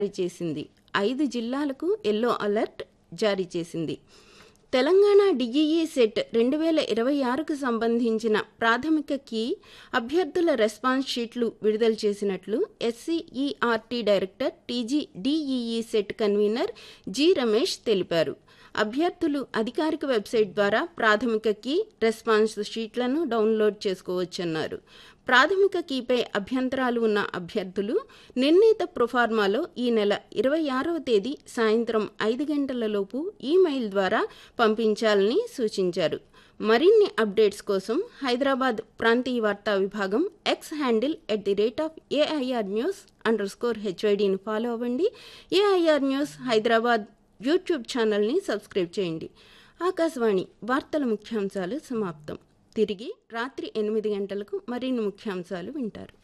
జారీ చేసింది ఐదు జిల్లాలకు ఎల్లో అలర్ట్ జారీ చేసింది తెలంగాణ డిఈఈ సెట్ రెండు వేల ఇరవై ఆరుకు సంబంధించిన ప్రాథమిక కీ అభ్యర్థుల రెస్పాన్స్ షీట్లు విడుదల చేసినట్లు SCERT director TG DEECET convener G Ramesh తెలిపారు అభ్యర్థులు అధికారిక వెబ్సైట్ ద్వారా ప్రాథమిక కీ రెస్పాన్స్ షీట్లను డౌన్లోడ్ చేసుకోవచ్చన్నారు ప్రాథమిక కీపై అభ్యంతరాలు ఉన్న అభ్యర్థులు నిర్ణీత ప్రొఫార్మాలో ఈ నెల ఇరవై ఆరవ తేదీ సాయంత్రం ఐదు గంటలలోపు ఈమెయిల్ ద్వారా పంపించాలని సూచించారు మరిన్ని అప్డేట్స్ కోసం హైదరాబాద్ ప్రాంతీయ వార్తా విభాగం X handle at the rate of AIR news underscore స్కోర్ హెచ్వైడిని ఫాలో అవ్వండి ఏఐఆర్ న్యూస్ హైదరాబాద్ యూట్యూబ్ ఛానల్ని సబ్స్క్రైబ్ చేయండి ఆకాశవాణి వార్తల ముఖ్యాంశాలు సమాప్తం తిరిగి రాత్రి ఎనిమిది గంటలకు మరిన్ని ముఖ్యాంశాలు వింటారు